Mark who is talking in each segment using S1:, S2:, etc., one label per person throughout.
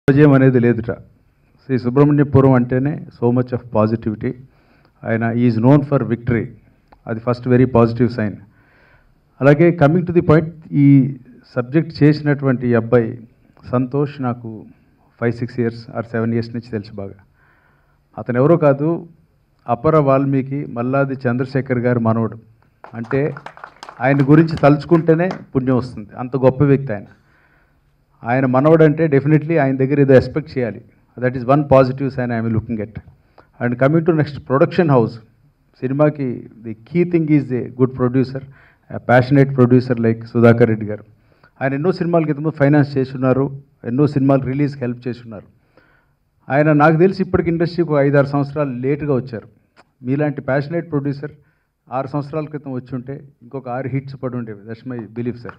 S1: విజయం అనేది లేదుట శ్రీ సుబ్రహ్మణ్యపురం అంటేనే సో మచ్ ఆఫ్ పాజిటివిటీ ఆయన ఈజ్ నోన్ ఫర్ విక్టరీ అది ఫస్ట్ వెరీ పాజిటివ్ సైన్ అలాగే కమింగ్ టు ది పాయింట్ ఈ సబ్జెక్ట్ చేసినటువంటి ఈ అబ్బాయి సంతోష్ నాకు five six years or seven years నుంచి తెలుసు బాగా అతను ఎవరో కాదు అపర వాల్మీకి మల్లాది చంద్రశేఖర్ గారి మనవడు అంటే ఆయన గురించి తలుచుకుంటేనే పుణ్యం వస్తుంది అంత గొప్ప వ్యక్తి ఆయన ఆయన మనవడు అంటే డెఫినెట్లీ ఆయన దగ్గర ఏదో ఎక్స్పెక్ట్ చేయాలి that is one positive sign I'm looking at and coming to next production house సినిమాకి the key thing is a good producer passionate producer like Sudhakar Reddy garu ఆయన ఎన్నో సినిమాల క్రితం ఫైనాన్స్ చేస్తున్నారు ఎన్నో సినిమాలు రిలీజ్కి హెల్ప్ చేస్తున్నారు ఆయన నాకు తెలిసి ఇప్పటికి ఇండస్ట్రీకి ఒక ఐదారు సంవత్సరాలు లేటుగా వచ్చారు మీలాంటి ప్యాషనేట్ ప్రొడ్యూసర్ ఆరు సంవత్సరాల క్రితం వచ్చి ఉంటే ఇంకొక ఆరు హిట్స్ పడి ఉండేవి దట్స్ మై బిలీఫ్ సార్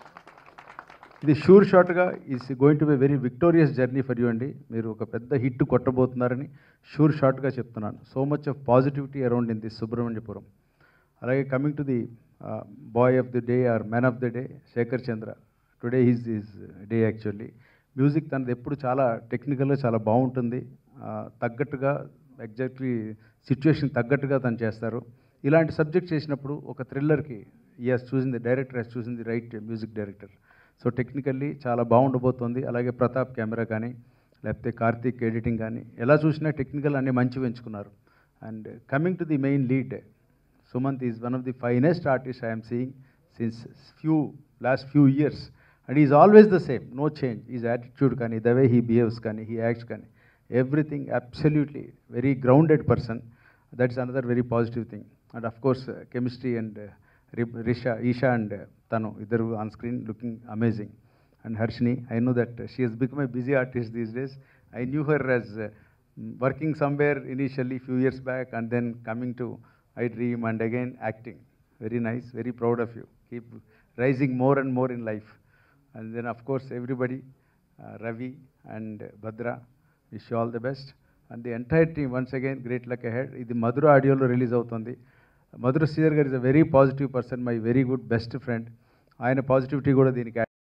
S1: ఇది షూర్ షార్ట్గా is going to be very victorious journey for you అండి మీరు ఒక పెద్ద హిట్ కొట్టబోతున్నారని షూర్ షార్ట్గా చెప్తున్నాను so much of positivity around in this Subrahmanyapuram అలాగే coming to the boy of the day or man of the day Shekhar Chandra today is is day actually music తనది ఎప్పుడు చాలా టెక్నికల్గా చాలా బాగుంటుంది ఆ, తగ్గట్టుగా ఎగ్జాక్ట్లీ సిచ్యువేషన్ తగ్గట్టుగా తను చేస్తారు ఇలాంటి సబ్జెక్ట్ చేసినప్పుడు ఒక థ్రిల్లర్కి ఈ హాస్ చూసింది డైరెక్టర్ హాస్ చూసింది right music director so technically చాలా బాగుండబోతోంది అలాగే ప్రతాప్ కెమెరా కానీ లేకపోతే కార్తీక్ ఎడిటింగ్ కానీ ఎలా చూసినా టెక్నికల్ అన్నీ మంచివి ఎంచుకున్నారు and coming to the main lead Sumanth is one of the finest artist I'm seeing since few last few years and is always the same no change is attitude కానీ the way he behaves కానీ he acts కానీ everything absolutely very grounded person that is another very positive thing and of course chemistry and Risha Eesha and తను ఇద్దరు on screen looking amazing and Harshini I know that she has become a busy artist these days I knew her as working somewhere initially few years back and then coming to I dream and again acting very nice very proud of you keep rising more and more in life and then of course everybody Ravi and Bhadra wish all the best and the entire team once again great luck ahead ఇది మధుర ఆడియోలో release అవుతుంది మధుర శ్రీధర్ గారు is a very positive person my very good best friend ఆయన positivity కూడా దీనికి